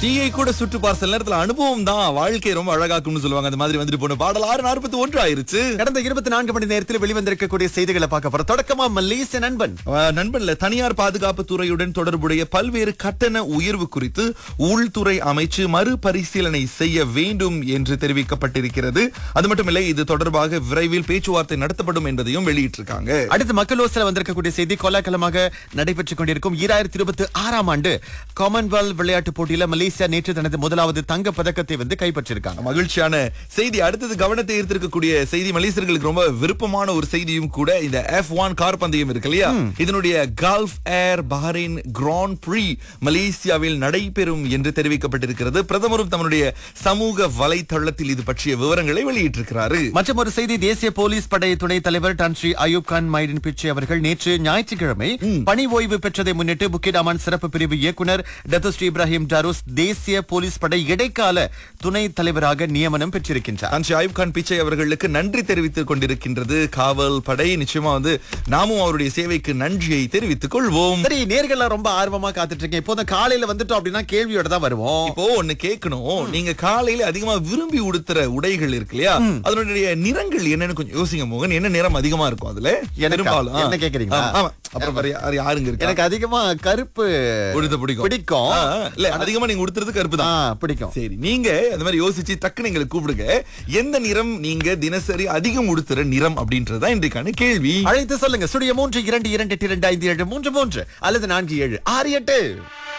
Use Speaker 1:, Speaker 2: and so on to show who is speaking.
Speaker 1: டீயை கூட சுட்டு பார்சல் நேரத்துல அனுபவம் தான் வாழ்க்கை ரொம்ப அழகாக்கும்னு சொல்லுவாங்க அந்த மாதிரி வந்துட்டு போன பாடல் ஆறு நாற்பத்தி ஒன்று ஆயிருச்சு
Speaker 2: கடந்த இருபத்தி நான்கு மணி நேரத்தில் வெளிவந்திருக்கக்கூடிய செய்திகளை பார்க்க போறோம் தொடக்கமா மலேசிய நண்பன்
Speaker 1: அஹ் நண்பன்ல தனியார் பாதுகாப்பு துறையுடன் தொடர்புடைய பல்வேறு கட்டண உயர்வு குறித்து உள்துறை அமைச்சு மறுபரிசீலனை செய்ய வேண்டும் என்று தெரிவிக்கப்பட்டிருக்கிறது அது மட்டுமில்லை இது தொடர்பாக விரைவில் பேச்சுவார்த்தை நடத்தப்படும் என்பதையும் வெளியிட்டிருக்காங்க
Speaker 2: அடுத்து மக்களோசில வந்திருக்கக்கூடிய செய்தி கோலாகலமாக நடைபெற்றுக் கொண்டிருக்கும் ஈராயிரத்தி இருபத்தி ஆறாம் ஆண்டு காமன்வெல்த் விளையாட்டுப் போட்டியில மலேசியா நேற்று தனது முதலாவது தங்க பதக்கத்தை வந்து கைப்பற்றிருக்காங்க
Speaker 1: மகிழ்ச்சியான செய்தி அடுத்தது கவனத்தை ஈர்த்திருக்கக்கூடிய செய்தி மலேசியர்களுக்கு ரொம்ப விருப்பமான ஒரு செய்தியும் கூட இந்த எஃப் ஒன் கார் பந்தயம் இருக்கு இல்லையா இதனுடைய gulf air Bahrain grand prix மலேசியாவில் நடைபெறும் என்று தெரிவிக்கப்பட்டிருக்கிறது பிரதமரும் தன்னுடைய சமூக வலைத்தளத்தில் இது பற்றிய விவரங்களை வெளியிட்டிருக்கிறாரு
Speaker 2: மற்றும் ஒரு செய்தி தேசிய போலீஸ் படை துணைத் தலைவர் டான் ஸ்ரீ அயூப் கான் மைடின் பிச்சை அவர்கள் நேற்று ஞாயிற்றுக்கிழமை பணி ஓய்வு பெற்றதை முன்னிட்டு புக்கிட் அமான் சிறப்பு பிரிவு இயக்குனர் டத்துஸ்ரீ இப்ராஹிம் டாரூஸ் தேசிய போலீஸ் படை இடைக்கால துணைத் தலைவராக நியமனம் பெற்றிருக்கின்றார்
Speaker 1: அன்ஷி ஆயுப் கான் பிச்சை அவர்களுக்கு நன்றி தெரிவித்துக் கொண்டிருக்கின்றது காவல் படை நிச்சயமா வந்து நாமும் அவருடைய சேவைக்கு நன்றியை தெரிவித்துக் கொள்வோம்
Speaker 2: சரி நேர்கள்லாம் ரொம்ப ஆர்வமா காத்துட்டு இருக்கேன் இப்போதான் காலையில வந்துட்டோம் அப்படின்னா கேள்வியோட தான் வருவோம்
Speaker 1: இப்போ ஒண்ணு கேட்கணும் நீங்க காலையில அதிகமா விரும்பி உடுத்துற உடைகள் இருக்கு இல்லையா அதனுடைய நிறங்கள் என்னன்னு கொஞ்சம் யோசிங்க மோகன் என்ன நிறம் அதிகமா இருக்கும் அதுல
Speaker 2: எனக்கா?
Speaker 1: பெரும்பாலும் ஆ.
Speaker 2: என்ன கேக்குறீங்களா?
Speaker 1: ஆமா, ஆமா. அப்புறம் வேற யா- யாரு- யாருங்க இருக்கா
Speaker 2: எனக்கு அதிகமா கருப்பு
Speaker 1: உடுத்த பிடிக்கும்
Speaker 2: பிடிக்கும்
Speaker 1: ஆ, இல்ல அதிகமா நீங்க உடுத்துறது கருப்பு
Speaker 2: ஆ,
Speaker 1: தான்
Speaker 2: பிடிக்கும்
Speaker 1: சரி நீங்க அந்த மாதிரி யோசிச்சு டக்குன்னு எங்களை கூப்பிடுங்க எந்த நிறம் நீங்க தினசரி அதிகம் உடுத்துற நிறம் அப்படின்றதுதான் இன்றைக்கான கேள்வி
Speaker 2: அழைத்து சொல்லுங்க சுடிய மூன்று இரண்டு இரண்டு எட்டு இரண்டு ஐந்து ஏழு மூன்று மூன்று அல்லது நான்கு ஏழு ஆறு எட்டு